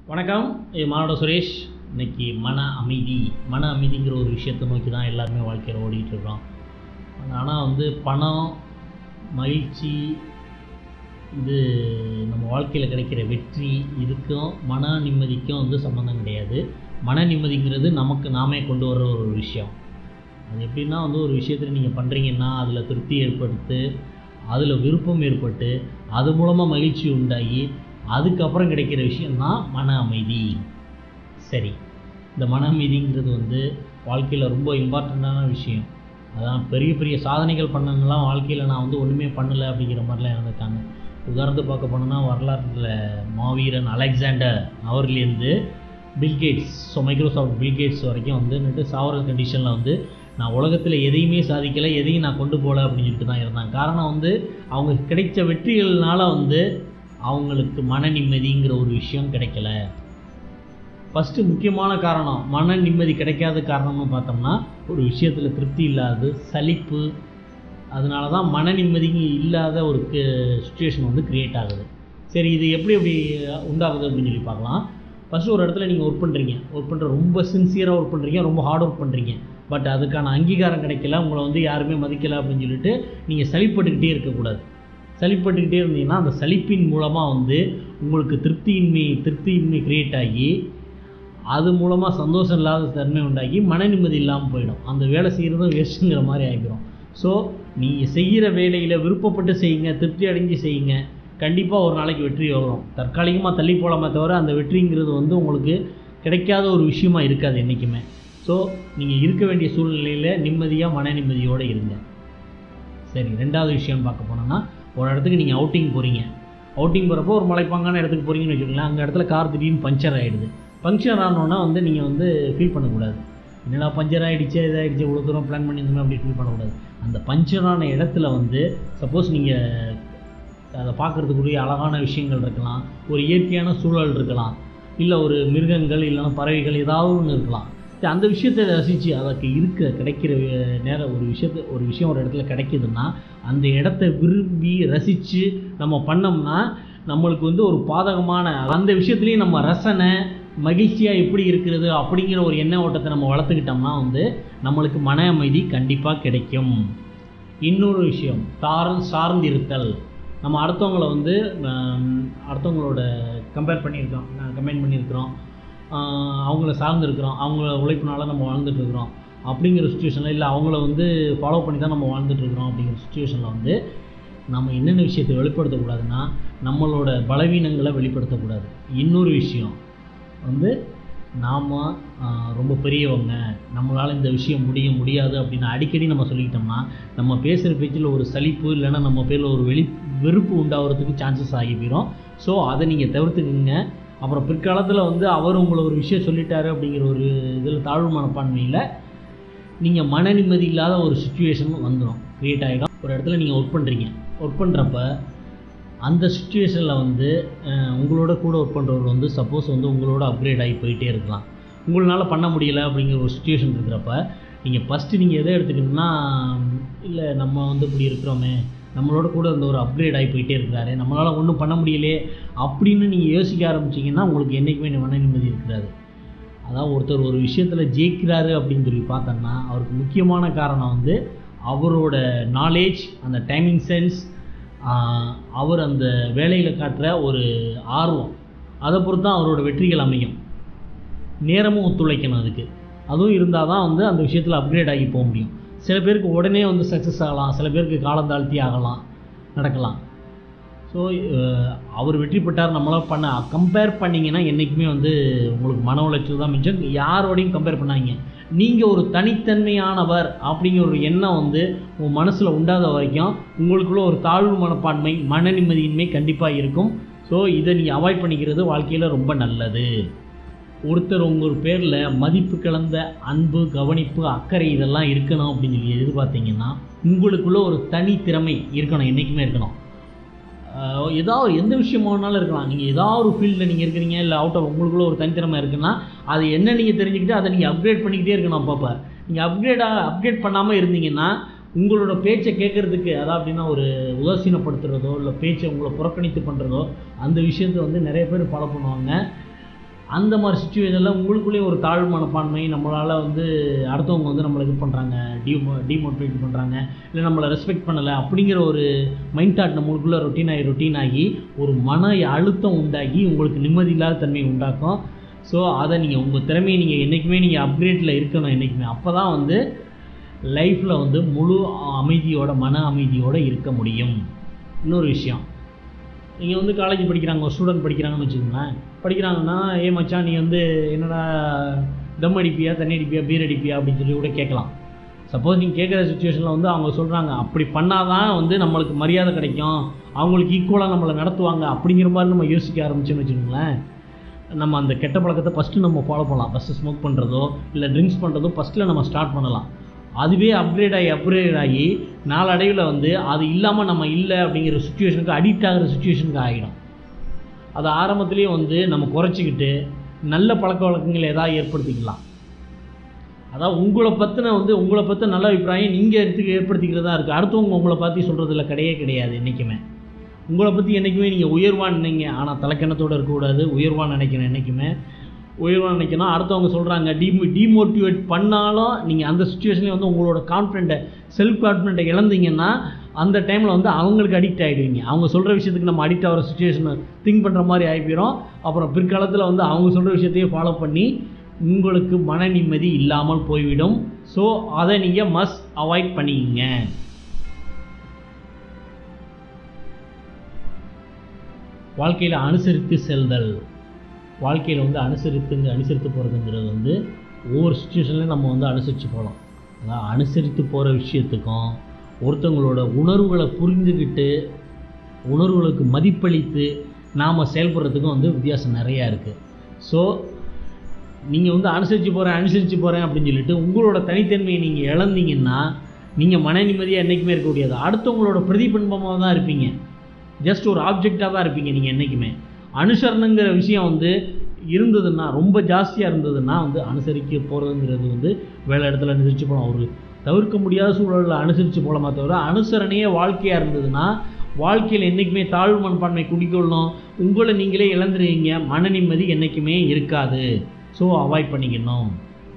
வணக்கம் இது மானோட சுரேஷ் இன்னைக்கு மன அமைதி மன அமைதிங்கிற ஒரு விஷயத்தை நோக்கி தான் எல்லாருமே வாழ்க்கையில் ஓடிட்டு இருக்கிறோம் ஆனால் வந்து பணம் மகிழ்ச்சி இது நம்ம வாழ்க்கையில் கிடைக்கிற வெற்றி இதுக்கும் மன நிம்மதிக்கும் வந்து சம்மந்தம் கிடையாது மன நிம்மதிங்கிறது நமக்கு நாமே கொண்டு வர்ற ஒரு விஷயம் அது எப்படின்னா வந்து ஒரு விஷயத்தில் நீங்கள் பண்ணுறீங்கன்னா அதில் திருப்தி ஏற்படுத்து அதில் விருப்பம் ஏற்பட்டு அது மூலமாக மகிழ்ச்சி உண்டாகி அதுக்கப்புறம் கிடைக்கிற விஷயம்தான் மன அமைதி சரி இந்த மன அமைதிங்கிறது வந்து வாழ்க்கையில் ரொம்ப இம்பார்ட்டண்ட்டான விஷயம் அதான் பெரிய பெரிய சாதனைகள் பண்ணவங்கலாம் வாழ்க்கையில் நான் வந்து ஒன்றுமே பண்ணலை அப்படிங்கிற மாதிரிலாம் இருந்திருக்காங்க உதாரணத்துக்கு பார்க்க போனோம்னா வரலாற்றில் மாவீரன் அலெக்சாண்டர் அவர்லேருந்து பில்கேட்ஸ் ஸோ மைக்ரோசாஃப்ட் பில்கேட்ஸ் வரைக்கும் வந்து நின்று சாவர கண்டிஷனில் வந்து நான் உலகத்தில் எதையுமே சாதிக்கலை எதையும் நான் கொண்டு போகல அப்படின்னு சொல்லிட்டு தான் இருந்தாங்க காரணம் வந்து அவங்க கிடைச்ச வெற்றிகள்னால வந்து அவங்களுக்கு மன நிம்மதிங்கிற ஒரு விஷயம் கிடைக்கல ஃபஸ்ட்டு முக்கியமான காரணம் மன நிம்மதி கிடைக்காத காரணம்னு பார்த்தோம்னா ஒரு விஷயத்தில் திருப்தி இல்லாதது சலிப்பு அதனால தான் மன நிம்மதி இல்லாத ஒரு சுச்சுவேஷன் வந்து க்ரியேட் ஆகுது சரி இது எப்படி எப்படி உண்டாகுது அப்படின்னு சொல்லி பார்க்கலாம் ஃபஸ்ட்டு ஒரு இடத்துல நீங்கள் ஒர்க் பண்ணுறீங்க ஒர்க் பண்ணுற ரொம்ப சின்சியராக ஒர்க் பண்ணுறீங்க ரொம்ப ஹார்ட் ஒர்க் பண்ணுறீங்க பட் அதுக்கான அங்கீகாரம் கிடைக்கல உங்களை வந்து யாருமே மதிக்கலை அப்படின்னு சொல்லிட்டு நீங்கள் சலிப்பட்டுக்கிட்டே இருக்கக்கூடாது சலிப்பட்டுக்கிட்டே இருந்தீங்கன்னா அந்த சலிப்பின் மூலமாக வந்து உங்களுக்கு திருப்தியின்மை திருப்தியின்மை க்ரியேட் ஆகி அது மூலமாக சந்தோஷம் இல்லாத தன்மை உண்டாகி மன நிம்மதி இல்லாமல் போயிடும் அந்த வேலை செய்கிறதும் வேஸ்ட்டுங்கிற மாதிரி ஆகிடும் ஸோ நீங்கள் செய்கிற வேலையில் விருப்பப்பட்டு செய்யுங்க திருப்தி அடைஞ்சு செய்யுங்க கண்டிப்பாக ஒரு நாளைக்கு வெற்றி வரும் தற்காலிகமாக தள்ளி போகலாமே தவிர அந்த வெற்றிங்கிறது வந்து உங்களுக்கு கிடைக்காத ஒரு விஷயமா இருக்காது என்றைக்குமே ஸோ நீங்கள் இருக்க வேண்டிய சூழ்நிலையில் நிம்மதியாக மன நிம்மதியோடு இருங்க சரி ரெண்டாவது விஷயம் பார்க்க போனோம்னா ஒரு இடத்துக்கு நீங்கள் அவுட்டிங் போகிறீங்க அவுட்டிங் போகிறப்போ ஒரு மலைப்பாங்கான இடத்துக்கு போகிறீங்கன்னு வச்சுக்கோங்களேன் அங்கே இடத்துல கார் திடீர்னு பஞ்சர் ஆகிடுது பஞ்சர் ஆனோன்னா வந்து நீங்கள் வந்து ஃபீல் பண்ணக்கூடாது என்னடா பஞ்சர் ஆகிடுச்சு இதாகிடுச்சு இவ்வளோ தூரம் பிளான் பண்ணியிருந்தோம் அப்படி ஃபீல் பண்ணக்கூடாது அந்த பஞ்சரான இடத்துல வந்து சப்போஸ் நீங்கள் அதை பார்க்குறதுக்குரிய அழகான விஷயங்கள் இருக்கலாம் ஒரு இயற்கையான சூழல் இருக்கலாம் இல்லை ஒரு மிருகங்கள் இல்லைன்னா பறவைகள் ஏதாவது ஒன்று இருக்கலாம் அந்த விஷயத்தை ரசித்து அதற்கு இருக்க கிடைக்கிற நேரம் ஒரு விஷயத்த ஒரு விஷயம் ஒரு இடத்துல கிடைக்குதுன்னா அந்த இடத்த விரும்பி ரசித்து நம்ம பண்ணோம்னா நம்மளுக்கு வந்து ஒரு பாதகமான அந்த விஷயத்துலேயும் நம்ம ரசனை மகிழ்ச்சியாக எப்படி இருக்கிறது அப்படிங்கிற ஒரு எண்ண ஓட்டத்தை நம்ம வளர்த்துக்கிட்டோம்னா வந்து நம்மளுக்கு மன அமைதி கண்டிப்பாக கிடைக்கும் இன்னொரு விஷயம் தாரம் சார்ந்திருத்தல் நம்ம அடுத்தவங்களை வந்து அடுத்தவங்களோட கம்பேர் பண்ணியிருக்கோம் கம்பைன் பண்ணியிருக்கிறோம் அவங்கள சார்ந்திருக்கிறோம் அவங்கள உழைப்பினால நம்ம வாழ்ந்துட்டுருக்குறோம் அப்படிங்கிற சுச்சுவேஷனில் இல்லை அவங்கள வந்து ஃபாலோ பண்ணி தான் நம்ம வாழ்ந்துட்டுருக்குறோம் அப்படிங்கிற சுச்சுவேஷனில் வந்து நம்ம என்னென்ன விஷயத்தை வெளிப்படுத்தக்கூடாதுன்னா நம்மளோட பலவீனங்களை வெளிப்படுத்தக்கூடாது இன்னொரு விஷயம் வந்து நாம் ரொம்ப பெரியவங்க நம்மளால் இந்த விஷயம் முடிய முடியாது அப்படின்னு அடிக்கடி நம்ம சொல்லிக்கிட்டோம்னா நம்ம பேசுகிற பேச்சில் ஒரு சலிப்பு இல்லைன்னா நம்ம பேரில் ஒரு வெளி வெறுப்பு உண்டாகிறதுக்கு சான்சஸ் ஆகி போயிடும் ஸோ அதை நீங்கள் தவிர்த்துக்குங்க அப்புறம் பிற்காலத்தில் வந்து அவர் உங்களை ஒரு விஷயம் சொல்லிட்டாரு அப்படிங்கிற ஒரு இதில் தாழ்வு மனப்பான்மையில் நீங்கள் மன நிம்மதி இல்லாத ஒரு சுச்சுவேஷன் வந்துடும் க்ரியேட் ஆகிடும் ஒரு இடத்துல நீங்கள் ஒர்க் பண்ணுறீங்க ஒர்க் பண்ணுறப்ப அந்த சுச்சுவேஷனில் வந்து உங்களோட கூட ஒர்க் பண்ணுறவர் வந்து சப்போஸ் வந்து உங்களோட அப்கிரேட் ஆகி போயிட்டே இருக்கலாம் உங்களால் பண்ண முடியலை அப்படிங்கிற ஒரு சுச்சுவேஷன் இருக்கிறப்ப நீங்கள் ஃபஸ்ட்டு நீங்கள் எதை எடுத்துக்கணும்னா இல்லை நம்ம வந்து இப்படி இருக்கிறோமே நம்மளோட கூட இந்த ஒரு அப்கிரேட் ஆகி போயிட்டே இருக்கிறாரு நம்மளால் ஒன்றும் பண்ண முடியலையே அப்படின்னு நீங்கள் யோசிக்க ஆரம்பிச்சிங்கன்னா உங்களுக்கு என்றைக்குமே மன நிம்மதி இருக்கிறாரு அதாவது ஒருத்தர் ஒரு விஷயத்தில் ஜெயிக்கிறாரு அப்படின்னு சொல்லி பார்த்தோம்னா அவருக்கு முக்கியமான காரணம் வந்து அவரோட நாலேஜ் அந்த டைமிங் சென்ஸ் அவர் அந்த வேலையில் காட்டுற ஒரு ஆர்வம் அதை பொறுத்து தான் அவரோட வெற்றிகள் அமையும் நேரமும் ஒத்துழைக்கணும் அதுக்கு அதுவும் இருந்தால் தான் வந்து அந்த விஷயத்தில் அப்கிரேட் ஆகி போக முடியும் சில பேருக்கு உடனே வந்து சக்ஸஸ் ஆகலாம் சில பேருக்கு காலம் தாழ்த்தி ஆகலாம் நடக்கலாம் ஸோ அவர் வெற்றி பெற்றார் நம்மளால் பண்ண கம்பேர் பண்ணிங்கன்னா என்றைக்குமே வந்து உங்களுக்கு மன உளைச்சல் தான் மிச்சம் யாரோடையும் கம்பேர் பண்ணாங்க நீங்கள் ஒரு தனித்தன்மையானவர் அப்படிங்கிற ஒரு எண்ணம் வந்து உங்கள் மனசில் உண்டாத வரைக்கும் உங்களுக்குள்ள ஒரு தாழ்வு மனப்பான்மை மன நிம்மதியின்மை கண்டிப்பாக இருக்கும் ஸோ இதை நீங்கள் அவாய்ட் பண்ணிக்கிறது வாழ்க்கையில் ரொம்ப நல்லது ஒருத்தர் உங்கள் பேரில் மதிப்பு கலந்த அன்பு கவனிப்பு அக்கறை இதெல்லாம் இருக்கணும் அப்படின்னு சொல்லி எதிர்பார்த்தீங்கன்னா உங்களுக்குள்ள ஒரு தனி திறமை இருக்கணும் என்றைக்குமே இருக்கணும் ஏதாவது எந்த விஷயமானாலும் இருக்கலாம் நீங்கள் ஏதாவது ஒரு ஃபீல்டில் நீங்கள் இருக்கிறீங்க இல்லை அவுட் ஆஃப் உங்களுக்குள்ள ஒரு தனித்திறமை இருக்குன்னா அது என்ன நீங்கள் தெரிஞ்சுக்கிட்டு அதை நீங்கள் அப்கிரேட் பண்ணிக்கிட்டே இருக்கணும் அப்பப்போ நீங்கள் அப்கிரேடாக அப்கிரேட் பண்ணாமல் இருந்தீங்கன்னா உங்களோட பேச்சை கேட்குறதுக்கு அதான் அப்படின்னா ஒரு உதாசீனப்படுத்துகிறதோ இல்லை பேச்சை உங்களை புறக்கணித்து பண்ணுறதோ அந்த விஷயத்தை வந்து நிறைய பேர் ஃபாலோ பண்ணுவாங்க அந்த மாதிரி சுச்சுவேஷனில் உங்களுக்குள்ளேயும் ஒரு தாழ்வு மனப்பான்மை நம்மளால் வந்து அடுத்தவங்க வந்து நம்மளை இது பண்ணுறாங்க டிமோ டிமோட்டிவேட் பண்ணுறாங்க இல்லை நம்மளை ரெஸ்பெக்ட் பண்ணலை அப்படிங்கிற ஒரு மைண்ட் தாட் நம்மளுக்குள்ளே ரொட்டீன் ஆகி ரொட்டீன் ஆகி ஒரு மன அழுத்தம் உண்டாகி உங்களுக்கு நிம்மதி இல்லாத தன்மையை உண்டாக்கும் ஸோ அதை நீங்கள் உங்கள் திறமையை நீங்கள் என்றைக்குமே நீங்கள் அப்கிரேட்டில் இருக்கணும் என்றைக்குமே அப்போ தான் வந்து லைஃப்பில் வந்து முழு அமைதியோட மன அமைதியோடு இருக்க முடியும் இன்னொரு விஷயம் நீங்கள் வந்து காலேஜ் படிக்கிறாங்க ஒரு ஸ்டூடெண்ட் படிக்கிறாங்கன்னு வச்சுக்கோங்களேன் படிக்கிறாங்கன்னா ஏ மச்சான் நீ வந்து என்னடா தம் அடிப்பியா தண்ணி அடிப்பியா பீர் அடிப்பியா அப்படின்னு சொல்லி கூட கேட்கலாம் சப்போஸ் நீங்கள் கேட்குற சுச்சுவேஷனில் வந்து அவங்க சொல்கிறாங்க அப்படி பண்ணாதான் வந்து நம்மளுக்கு மரியாதை கிடைக்கும் அவங்களுக்கு ஈக்குவலாக நம்மளை நடத்துவாங்க அப்படிங்கிற மாதிரி நம்ம யோசிக்க ஆரம்பிச்சோன்னு வச்சுக்கோங்களேன் நம்ம அந்த கெட்ட பழக்கத்தை ஃபஸ்ட்டு நம்ம ஃபாலோ பண்ணலாம் ஃபஸ்ட்டு ஸ்மோக் பண்ணுறதோ இல்லை ட்ரிங்க்ஸ் பண்ணுறதோ ஃபஸ்ட்டில் நம்ம ஸ்டார்ட் பண்ணலாம் அதுவே அப்கிரேட் ஆகி அப்கிரேட் ஆகி நாளடைவில் வந்து அது இல்லாமல் நம்ம இல்லை அப்படிங்கிற சுச்சுவேஷனுக்கு அடிக்ட் ஆகிற சுச்சுவேஷனுக்கு ஆகிடும் அது ஆரம்பத்துலேயே வந்து நம்ம குறைச்சிக்கிட்டு நல்ல பழக்க வழக்கங்கள் ஏதாவது ஏற்படுத்திக்கலாம் அதாவது உங்களை பற்றின வந்து உங்களை பற்றின நல்ல அபிப்பிராயம் நீங்கள் எடுத்து ஏற்படுத்திக்கிறதா இருக்குது அடுத்தவங்க உங்களை பற்றி சொல்கிறதுல கிடையவே கிடையாது என்றைக்குமே உங்களை பற்றி என்றைக்குமே நீங்கள் உயர்வான்னு நினைங்க ஆனால் தலைக்கணத்தோடு இருக்கக்கூடாது உயர்வான்னு நினைக்கணும் என்றைக்குமே உயர்வாக நினைக்கணும் அடுத்தவங்க சொல்கிறாங்க டிமோ டிமோட்டிவேட் பண்ணாலும் நீங்கள் அந்த சுச்சுவேஷன்லேயே வந்து உங்களோட கான்ஃபிடென்ட்டை செல்ஃப் கான்ஃபிடென்ட்டை இழந்தீங்கன்னா அந்த டைமில் வந்து அவங்களுக்கு அடிக்ட் ஆகிடுவீங்க அவங்க சொல்கிற விஷயத்துக்கு நம்ம அடிக்ட் ஆகிற சுச்சுவேஷனை திங்க் பண்ணுற மாதிரி ஆகிப்போயிடும் அப்புறம் பிற்காலத்தில் வந்து அவங்க சொல்கிற விஷயத்தையே ஃபாலோ பண்ணி உங்களுக்கு மன நிம்மதி இல்லாமல் போய்விடும் ஸோ அதை நீங்கள் மஸ்ட் அவாய்ட் பண்ணிக்கிங்க வாழ்க்கையில் அனுசரித்து செல்தல் வாழ்க்கையில் வந்து அனுசரித்து அனுசரித்து போகிறதுங்கிறது வந்து ஒவ்வொரு சுச்சுவேஷன்லையும் நம்ம வந்து அனுசரித்து போகலாம் அதான் அனுசரித்து போகிற விஷயத்துக்கும் ஒருத்தவங்களோட உணர்வுகளை புரிஞ்சுக்கிட்டு உணர்வுகளுக்கு மதிப்பளித்து நாம் செயல்படுறதுக்கும் வந்து வித்தியாசம் நிறையா இருக்குது ஸோ நீங்கள் வந்து அனுசரித்து போகிறேன் அனுசரித்து போகிறேன் அப்படின்னு சொல்லிட்டு உங்களோட தனித்தன்மையை நீங்கள் இழந்தீங்கன்னா நீங்கள் மன நிம்மதியாக என்றைக்குமே இருக்க முடியாது அடுத்தவங்களோட பிரதிபிம்பமாக தான் இருப்பீங்க ஜஸ்ட் ஒரு ஆப்ஜெக்டாக தான் இருப்பீங்க நீங்கள் என்றைக்குமே அனுசரணுங்கிற விஷயம் வந்து இருந்ததுன்னா ரொம்ப ஜாஸ்தியாக இருந்ததுன்னா வந்து அனுசரிக்க போகிறதுங்கிறது வந்து வேலை இடத்துல அனுசரித்து போகலாம் ஒரு தவிர்க்க முடியாத சூழலில் அனுசரித்து போகலாமா தவிர அனுசரணையே வாழ்க்கையாக இருந்ததுன்னா வாழ்க்கையில் என்றைக்குமே தாழ்வு மனப்பான்மை குடிக்கொள்ளணும் உங்களை நீங்களே இழந்துருவீங்க மன நிம்மதி என்றைக்குமே இருக்காது ஸோ அவாய்ட் பண்ணிக்கணும்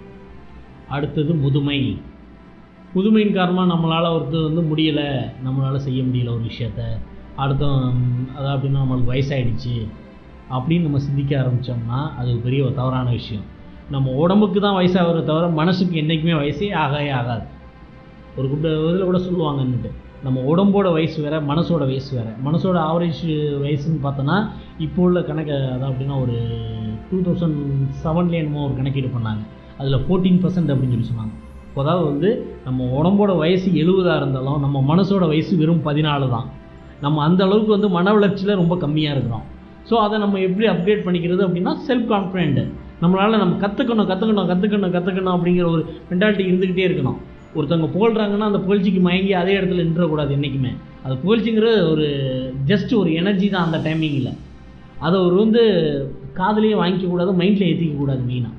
அடுத்தது முதுமை முதுமையின் காரணமாக நம்மளால் ஒருத்தர் வந்து முடியலை நம்மளால் செய்ய முடியல ஒரு விஷயத்த அடுத்த அதாவது அப்படின்னா நம்மளுக்கு வயசாயிடுச்சு அப்படின்னு நம்ம சிந்திக்க ஆரம்பித்தோம்னா அது ஒரு பெரிய ஒரு தவறான விஷயம் நம்ம உடம்புக்கு தான் வயசாகிறத தவிர மனசுக்கு என்றைக்குமே வயசே ஆகவே ஆகாது ஒரு குட்ட இதில் கூட சொல்லுவாங்கன்னுட்டு நம்ம உடம்போட வயசு வேறு மனசோட வயசு வேறு மனசோட ஆவரேஜ் வயசுன்னு பார்த்தோன்னா இப்போ உள்ள கணக்கு அதான் அப்படின்னா ஒரு டூ தௌசண்ட் செவன்லேயே என்னமோ ஒரு கணக்கீடு பண்ணாங்க அதில் ஃபோர்டீன் பர்சன்ட் அப்படின்னு சொல்லி சொன்னாங்க அதாவது வந்து நம்ம உடம்போட வயசு எழுபதாக இருந்தாலும் நம்ம மனசோட வயசு வெறும் பதினாலு தான் நம்ம அந்த அளவுக்கு வந்து மன வளர்ச்சியில் ரொம்ப கம்மியாக இருக்கிறோம் ஸோ அதை நம்ம எப்படி அப்டேட் பண்ணிக்கிறது அப்படின்னா செல்ஃப் கான்ஃபிடென்ட் நம்மளால் நம்ம கற்றுக்கணும் கற்றுக்கணும் கற்றுக்கணும் கற்றுக்கணும் அப்படிங்கிற ஒரு மென்டாலிட்டி இருந்துக்கிட்டே இருக்கணும் ஒருத்தவங்க புகழ்கிறாங்கன்னா அந்த புகழ்ச்சிக்கு மயங்கி அதே இடத்துல நின்றக்கூடாது என்றைக்குமே அது புகழ்ச்சிங்கிறது ஒரு ஜஸ்ட் ஒரு எனர்ஜி தான் அந்த டைமிங்கில் அதை ஒரு வந்து காதலையே வாங்கிக்கக்கூடாது மைண்டில் ஏற்றிக்கக்கூடாது மெயினாக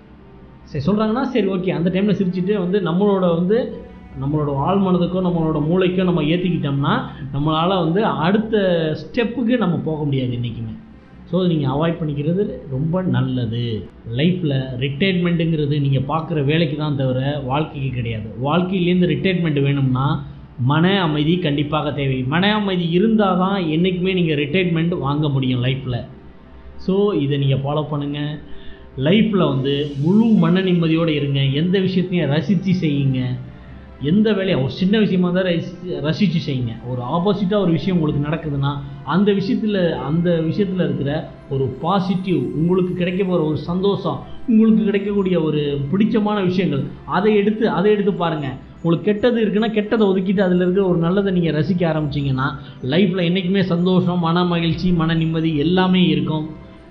சரி சொல்கிறாங்கன்னா சரி ஓகே அந்த டைமில் சிரிச்சுட்டு வந்து நம்மளோட வந்து நம்மளோட ஆள் மனதுக்கோ நம்மளோட மூளைக்கோ நம்ம ஏற்றிக்கிட்டோம்னா நம்மளால் வந்து அடுத்த ஸ்டெப்புக்கு நம்ம போக முடியாது என்றைக்குமே ஸோ நீங்கள் அவாய்ட் பண்ணிக்கிறது ரொம்ப நல்லது லைஃப்பில் ரிட்டைர்மெண்ட்டுங்கிறது நீங்கள் பார்க்குற வேலைக்கு தான் தவிர வாழ்க்கைக்கு கிடையாது வாழ்க்கையிலேருந்து ரிட்டைர்மெண்ட் வேணும்னா மன அமைதி கண்டிப்பாக தேவை மன அமைதி இருந்தால் தான் என்றைக்குமே நீங்கள் ரிட்டைர்மெண்ட் வாங்க முடியும் லைஃப்பில் ஸோ இதை நீங்கள் ஃபாலோ பண்ணுங்கள் லைஃப்பில் வந்து முழு மன நிம்மதியோடு இருங்க எந்த விஷயத்தையும் ரசித்து செய்யுங்க எந்த வேலையை ஒரு சின்ன விஷயமா தான் ரசி ரசித்து செய்யுங்க ஒரு ஆப்போசிட்டாக ஒரு விஷயம் உங்களுக்கு நடக்குதுன்னா அந்த விஷயத்தில் அந்த விஷயத்தில் இருக்கிற ஒரு பாசிட்டிவ் உங்களுக்கு கிடைக்க போகிற ஒரு சந்தோஷம் உங்களுக்கு கிடைக்கக்கூடிய ஒரு பிடிச்சமான விஷயங்கள் அதை எடுத்து அதை எடுத்து பாருங்கள் உங்களுக்கு கெட்டது இருக்குன்னா கெட்டதை ஒதுக்கிட்டு அதில் இருக்கிற ஒரு நல்லதை நீங்கள் ரசிக்க ஆரம்பிச்சிங்கன்னா லைஃப்பில் என்றைக்குமே சந்தோஷம் மன மகிழ்ச்சி மன நிம்மதி எல்லாமே இருக்கும்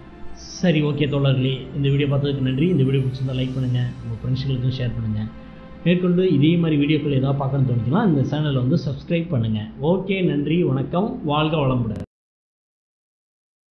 சரி ஓகே தோழர்களே இந்த வீடியோ பார்த்ததுக்கு நன்றி இந்த வீடியோ பிடிச்சிருந்தா லைக் பண்ணுங்கள் உங்கள் ஃப்ரெண்ட்ஸுகளுக்கும் ஷேர் பண்ணுங்கள் மேற்கொண்டு இதே மாதிரி வீடியோக்கள் ஏதாவது பார்க்கணும்னு தோணுச்சுன்னா இந்த சேனலை வந்து சப்ஸ்கிரைப் பண்ணுங்கள் ஓகே நன்றி வணக்கம் வாழ்க வளமுடன்